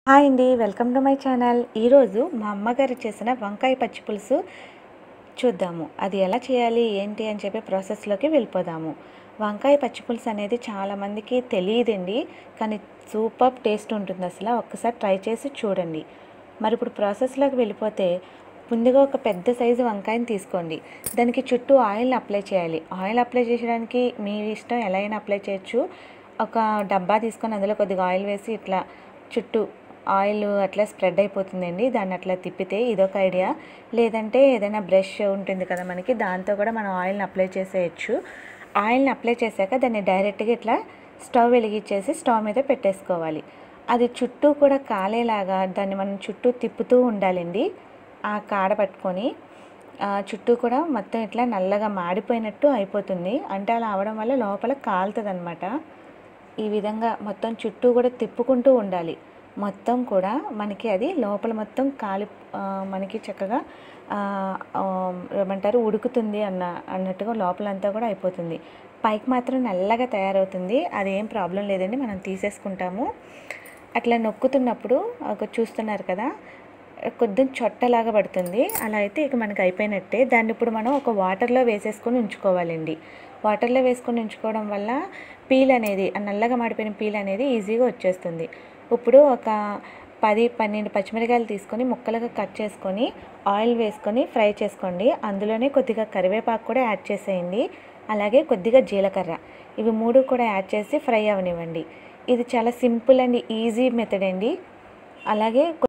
hi అండి welcome to my channel ఈరోజు మా అమ్మగారు చేసిన వంకాయ పచ్చి పులుసు చూద్దాము అది ఎలా చేయాలి ఏంటి అని చెప్పి ప్రాసెస్లోకి వెళ్ళిపోదాము వంకాయ పచ్చి పులుసు అనేది చాలామందికి తెలియదండి కానీ సూపర్ టేస్ట్ ఉంటుంది అసలు ఒక్కసారి ట్రై చేసి చూడండి మరి ఇప్పుడు ప్రాసెస్లోకి వెళ్ళిపోతే ముందుగా ఒక పెద్ద సైజు వంకాయని తీసుకోండి దానికి చుట్టూ ఆయిల్ని అప్లై చేయాలి ఆయిల్ అప్లై చేయడానికి మీ ఇష్టం ఎలా అయినా అప్లై చేయొచ్చు ఒక డబ్బా తీసుకొని అందులో కొద్దిగా ఆయిల్ వేసి ఇట్లా చుట్టూ ఆయిల్ అట్లా స్ప్రెడ్ అయిపోతుందండి దాన్ని అట్లా తిప్పితే ఇదొక ఐడియా లేదంటే ఏదైనా బ్రష్ ఉంటుంది కదా మనకి దాంతో కూడా మనం ఆయిల్ని అప్లై చేసేయచ్చు ఆయిల్ని అప్లై చేశాక దాన్ని డైరెక్ట్గా ఇట్లా స్టవ్ వెలిగించేసి స్టవ్ మీద పెట్టేసుకోవాలి అది చుట్టూ కూడా కాలేలాగా దాన్ని మనం చుట్టూ తిప్పుతూ ఉండాలండి ఆ కాడ పట్టుకొని ఆ చుట్టూ కూడా మొత్తం ఇట్లా నల్లగా మాడిపోయినట్టు అయిపోతుంది అంటే అలా అవడం వల్ల లోపల కాలుతుంది ఈ విధంగా మొత్తం చుట్టూ కూడా తిప్పుకుంటూ ఉండాలి మొత్తం కూడా మనకి అది లోపల మొత్తం కాలి ఆ, మనకి చక్కగా ఆ, ఆ, ఏమంటారు ఉడుకుతుంది అన్న అన్నట్టుగా లోపలంతా కూడా అయిపోతుంది పైకి మాత్రం నల్లగా తయారవుతుంది అది ఏం ప్రాబ్లం లేదండి మనం తీసేసుకుంటాము అట్లా నొక్కుతున్నప్పుడు ఒక చూస్తున్నారు కదా కొద్దిగా చొట్టలాగా పడుతుంది అలా అయితే ఇక మనకి అయిపోయినట్టే దాన్ని ఇప్పుడు మనం ఒక వాటర్లో వేసేసుకొని ఉంచుకోవాలండి వాటర్లో వేసుకొని ఉంచుకోవడం వల్ల పీల్ అనేది ఆ నల్లగా మాడిపోయిన పీల్ అనేది ఈజీగా వచ్చేస్తుంది ఇప్పుడు ఒక పది పన్నెండు పచ్చిమిరకాయలు తీసుకొని ముక్కలుగా కట్ చేసుకొని ఆయిల్ వేసుకొని ఫ్రై చేసుకోండి అందులోనే కొద్దిగా కరివేపాకు కూడా యాడ్ చేసేయండి అలాగే కొద్దిగా జీలకర్ర ఇవి మూడు కూడా యాడ్ చేసి ఫ్రై అవనివ్వండి ఇది చాలా సింపుల్ అండ్ ఈజీ మెథడ్ అండి అలాగే కొ-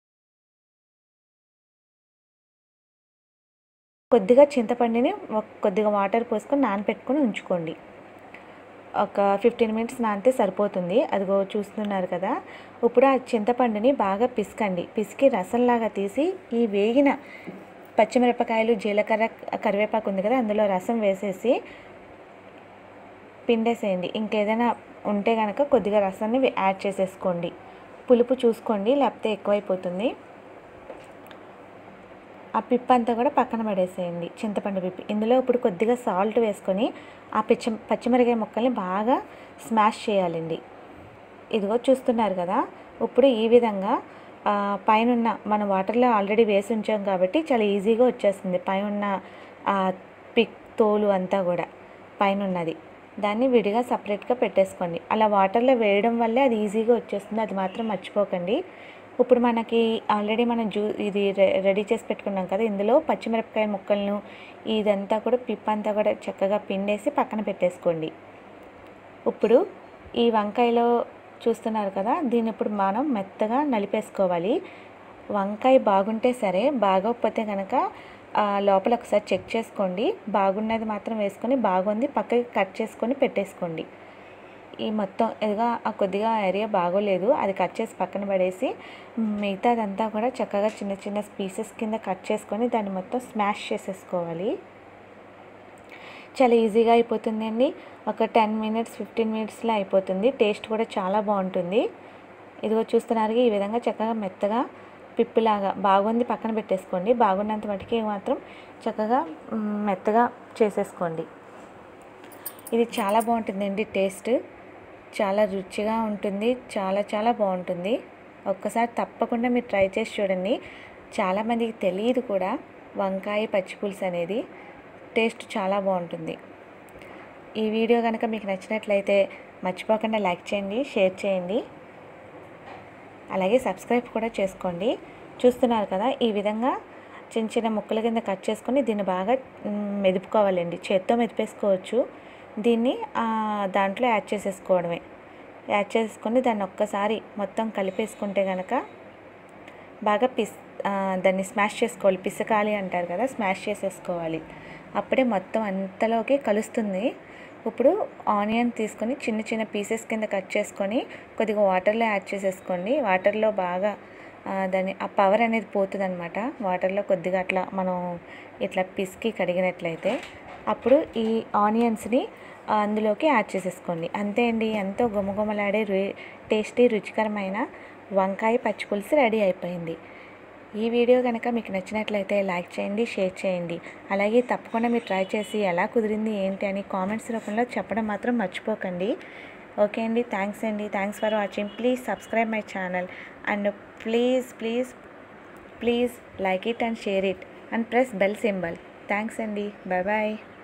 కొద్దిగా చింతపండుని ఒక- కొద్దిగా వాటర్ పోసుకొని నానబెట్టుకొని ఉంచుకోండి ఒక ఫిఫ్టీన్ మినిట్స్ నానితే సరిపోతుంది అదిగో చూస్తున్నారు కదా ఇప్పుడు ఆ చింతపండుని బాగా పిసకండి పిసికి రసంలాగా తీసి ఈ వేగిన పచ్చిమిరపకాయలు జీలకర్ర కరివేపాకు ఉంది కదా అందులో రసం వేసేసి పిండేసేయండి ఇంకేదైనా ఉంటే కనుక కొద్దిగా రసాన్ని యాడ్ చేసేసుకోండి పులుపు చూసుకోండి లేకపోతే ఎక్కువైపోతుంది ఆ పిప్ప అంతా కూడా పక్కన పడేసేయండి చింతపండు పిప్పి ఇందులో ఇప్పుడు కొద్దిగా సాల్ట్ వేసుకొని ఆ పిచ్చి పచ్చిమిరకాయ ముక్కల్ని బాగా స్మాష్ చేయాలండి ఇదిగో చూస్తున్నారు కదా ఇప్పుడు ఈ విధంగా ఆ, పైనున్న మనం వాటర్లో ఆల్రెడీ వేసి ఉంచాం కాబట్టి చాలా ఈజీగా వచ్చేస్తుంది పైన ఆ పిక్ తోలు అంతా కూడా పైన ఉన్నది దాన్ని విడిగా సపరేట్గా పెట్టేసుకోండి అలా వాటర్లో వేయడం వల్లే అది ఈజీగా వచ్చేస్తుంది అది మాత్రం మర్చిపోకండి ఇప్పుడు మనకి ఆల్రెడీ మనం జ్యూ ఇది రె- రెడీ చేసి పెట్టుకున్నాం కదా ఇందులో పచ్చిమిరపకాయ ముక్కలను ఇదంతా కూడా పిప్ అంతా కూడా చక్కగా పిండేసి పక్కన పెట్టేసుకోండి ఇప్పుడు ఈ వంకాయలో చూస్తున్నారు కదా దీన్ని ఇప్పుడు మనం మెత్తగా నలిపేసుకోవాలి వంకాయ బాగుంటే సరే బాగోకపోతే కనుక ఆ, లోపల ఒకసారి చెక్ చేసుకోండి బాగున్నది మాత్రం వేసుకొని బాగుంది పక్కకి కట్ చేసుకొని పెట్టేసుకోండి ఈ మొత్తం ఇదిగా ఆ కొద్దిగా ఏరియా బాగోలేదు అది కట్ చేసి పక్కన పడేసి మిగతాదంతా కూడా చక్కగా చిన్న చిన్న పీసెస్ కింద కట్ చేసుకొని దాన్ని మొత్తం స్మాష్ చేసేసుకోవాలి చాలా ఈజీగా అయిపోతుంది అండి ఒక టెన్ మినిట్స్ ఫిఫ్టీన్ మినిట్స్లో అయిపోతుంది టేస్ట్ కూడా చాలా బాగుంటుంది ఇదిగో చూస్తున్నారు ఈ విధంగా చక్కగా మెత్తగా పిప్పులాగా బాగుంది పక్కన పెట్టేసుకోండి బాగున్నంత మటుకి మాత్రం చక్కగా మ్, మెత్తగా చేసేసుకోండి ఇది చాలా బాగుంటుందండి టేస్ట్ చాలా రుచిగా ఉంటుంది చాలా చాలా బాగుంటుంది ఒక్కసారి తప్పకుండా మీరు ట్రై చేసి చూడండి చాలామందికి తెలియదు కూడా వంకాయ పచ్చి పులుసు అనేది టేస్ట్ చాలా బాగుంటుంది ఈ వీడియో కనుక మీకు నచ్చినట్లయితే మర్చిపోకుండా లైక్ చేయండి షేర్ చేయండి అలాగే సబ్స్క్రైబ్ కూడా చేసుకోండి చూస్తున్నారు కదా ఈ విధంగా చిన్న చిన్న ముక్కల కింద కట్ చేసుకొని దీన్ని బాగా మ్, మెదుపుకోవాలండి చేత్తో మెదిపేసుకోవచ్చు దీన్ని ఆ, దాంట్లో యాడ్ చేసేసుకోవడమే యాడ్ చేసుకొని దాన్ని ఒక్కసారి మొత్తం కలిపేసుకుంటే కనుక బాగా పిస్ ఆ, దాన్ని స్మాష్ చేసుకోవాలి పిసకాలి అంటారు కదా స్మాష్ చేసేసుకోవాలి అప్పుడే మొత్తం అంతలోకి కలుస్తుంది ఇప్పుడు ఆనియన్ తీసుకొని చిన్న చిన్న పీసెస్ కింద కట్ చేసుకొని కొద్దిగా వాటర్లో యాడ్ చేసేసుకోండి వాటర్లో బాగా ఆ, దాని ఆ పవర్ అనేది పోతుంది అనమాట వాటర్లో కొద్దిగా అట్లా మనం ఇట్లా పిసికి కడిగినట్లయితే అప్పుడు ఈ ఆనియన్స్ని ఆ, అందులోకి యాడ్ చేసేసుకోండి అంతే అండి ఎంతో గుమగుమలాడే రు టేస్టీ రుచికరమైన వంకాయ పచ్చి పులుసు రెడీ అయిపోయింది ఈ వీడియో కనుక మీకు నచ్చినట్లయితే లైక్ చేయండి షేర్ చేయండి అలాగే తప్పకుండా మీరు ట్రై చేసి ఎలా కుదిరింది ఏంటి అని కామెంట్స్ రూపంలో చెప్పడం మాత్రం మర్చిపోకండి ఓకే అండి థ్యాంక్స్ అండి thanks for watching please subscribe my channel and please please please like it and share it and press bell symbol thanks అండి బాయ్ బాయ్